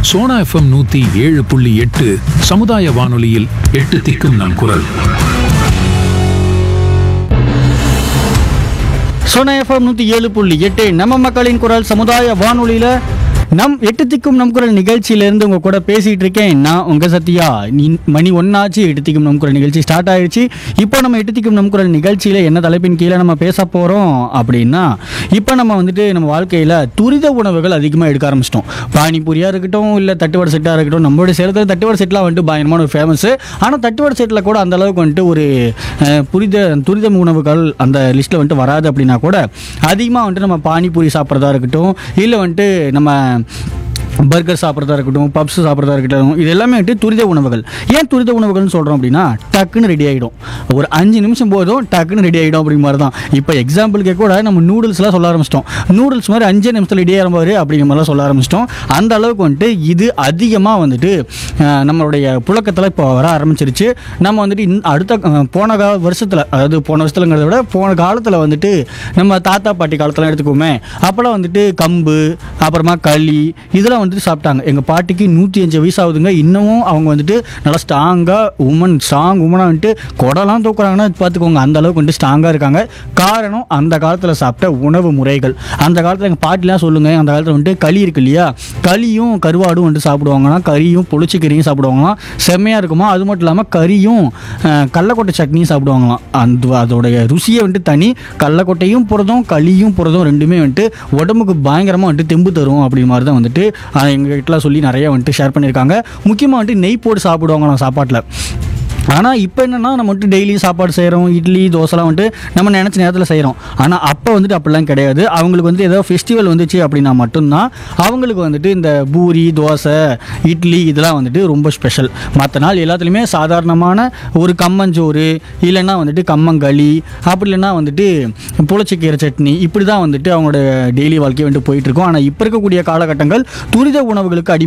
Sona FM நூத்தி ஏழு புள்ளி எட்டு சமுதாய வானொலியில் எட்டு திக்கும் நம் குரல் சோனா எஃப்எம் நூற்றி ஏழு புள்ளி எட்டு நம்ம மக்களின் குரல் சமுதாய வானொலியில் நம் எட்டு திக்கும் நம் குரல் நிகழ்ச்சியிலேருந்து உங்கள் கூட பேசிகிட்டு இருக்கேன் நான் உங்கள் சத்யா நீ மணி ஒன்னாச்சு எட்டு திக்கும் நம் குரல் நிகழ்ச்சி ஸ்டார்ட் ஆயிடுச்சு இப்போ நம்ம எட்டு திக்கும் நம் குரல் நிகழ்ச்சியில் என்ன தலைப்பின் கீழே நம்ம பேச போகிறோம் அப்படின்னா இப்போ நம்ம வந்துட்டு நம்ம வாழ்க்கையில் துரித உணவுகள் அதிகமாக எடுக்க ஆரம்பிச்சிட்டோம் பானிபூரியாக இருக்கட்டும் இல்லை தட்டுவடை செட்டாக இருக்கட்டும் நம்மளுடைய சேலத்தில் தட்டுவடை செட்லாம் வந்துட்டு பயங்கரமான ஒரு ஃபேமஸ் ஆனால் தட்டுவடை செட்டில் கூட அந்த அளவுக்கு வந்துட்டு ஒரு அஹ், புரித துரித உணவுகள் அந்த லிஸ்ட்டில் வந்துட்டு வராது அப்படின்னா கூட அதிகமாக வந்துட்டு நம்ம பானிபூரி சாப்பிட்றதா இருக்கட்டும் இல்லை வந்துட்டு நம்ம பர்கர் சாப்பிட்றதா இருக்கட்டும் பப்ஸ் சாப்பிட்றதா இருக்கட்டும் இது எல்லாமே வந்துட்டு துரித உணவுகள் ஏன் துரித உணவுகள்னு சொல்கிறோம் அப்படின்னா டக்குன்னு ரெடி ஆகிடும் ஒரு அஞ்சு நிமிஷம் போதும் டக்குன்னு ரெடி ஆகிடும் அப்படிங்கிற மாதிரி தான் இப்போ எக்ஸாம்பிளுக்கே கூட நம்ம நூடுல்ஸ்லாம் சொல்ல ஆரம்பிச்சிட்டோம் நூடுல்ஸ் மாதிரி அஞ்சு நிமிஷத்தில் ரெடி ஆகிற மாதிரி அப்படிங்கிற மாதிரிலாம் சொல்ல ஆரம்பிச்சிட்டோம் அந்த அளவுக்கு வந்துட்டு இது அதிகமாக வந்துட்டு அஹ், நம்மளுடைய புழக்கத்தில் இப்போ வர ஆரம்பிச்சிருச்சு நம்ம வந்துட்டு இந்த அடுத்த அஹ், போன கா வருஷத்தில் அதாவது போன வருஷத்துலங்கிறத விட போன காலத்தில் வந்துட்டு நம்ம தாத்தா பாட்டி காலத்தில் எடுத்துக்கோமே அப்போல்லாம் வந்துட்டு கம்பு அப்புறமா களி இதெல்லாம் வந்துட்டு சாப்பிட்டாங்க எங்கள் பாட்டிக்கு நூற்றி அஞ்சு வயசு ஆகுதுங்க இன்னமும் அவங்க வந்துட்டு நல்லா ஸ்ட்ராங்காக உமன் ஸ்ட்ராங் உமனாக வந்துட்டு குடலாம் தூக்குறாங்கன்னா பார்த்துக்கோங்க அந்த அளவுக்கு வந்துட்டு ஸ்ட்ராங்காக இருக்காங்க காரணம் அந்த காலத்தில் சாப்பிட்ட உணவு முறைகள் அந்த காலத்தில் எங்கள் பாட்டிலாம் சொல்லுங்க அந்த காலத்தில் வந்துட்டு களி இருக்கு இல்லையா களியும் கருவாடும் வந்துட்டு சாப்பிடுவாங்கன்னா கறியும் பொளிச்சிக்கறியும் சாப்பிடுவாங்களாம் செம்மையாக இருக்குமா அது மட்டும் இல்லாமல் கறியும் அஹ், கடலக்கொட்டை சட்னியும் சாப்பிடுவாங்களாம் அந்த அதோடைய ருசியை வந்துட்டு தனி கடலக்கொட்டையும் புரதம் களியும் புரதம் ரெண்டுமே வந்துட்டு உடம்புக்கு பயங்கரமாக வந்துட்டு தெம்பு தரும் அப்படி மாதிரி தான் வந்துட்டு அஹ், எங்க கிட்டலாம் சொல்லி நிறைய வந்துட்டு ஷேர் பண்ணியிருக்காங்க முக்கியமாக வந்துட்டு நெய் போட்டு சாப்பிடுவாங்களாம் சாப்பாட்டில் ஆனால் இப்போ என்னென்னா நம்ம வந்துட்டு டெய்லி சாப்பாடு செய்கிறோம் இட்லி தோசைலாம் வந்துட்டு நம்ம நினச்ச நேரத்தில் செய்கிறோம் ஆனால் அப்போ வந்துட்டு அப்படிலாம் கிடையாது அவங்களுக்கு வந்து ஏதோ ஃபெஸ்டிவல் வந்துச்சு அப்படின்னா மட்டும்தான் அவங்களுக்கு வந்துட்டு இந்த பூரி தோசை இட்லி இதெல்லாம் வந்துட்டு ரொம்ப ஸ்பெஷல் மற்ற நாள் எல்லாத்துலேயுமே சாதாரணமான ஒரு கம்மஞ்சோறு இல்லைன்னா வந்துட்டு கம்மங்களி அப்படி இல்லைன்னா வந்துட்டு புளிச்சக்கீரை சட்னி இப்படி தான் வந்துட்டு அவங்களோட டெய்லி வாழ்க்கை வந்துட்டு போயிட்டு இருக்கும் ஆனால் இப்போ இருக்கக்கூடிய காலகட்டங்கள் துரித உணவுகளுக்கு அடி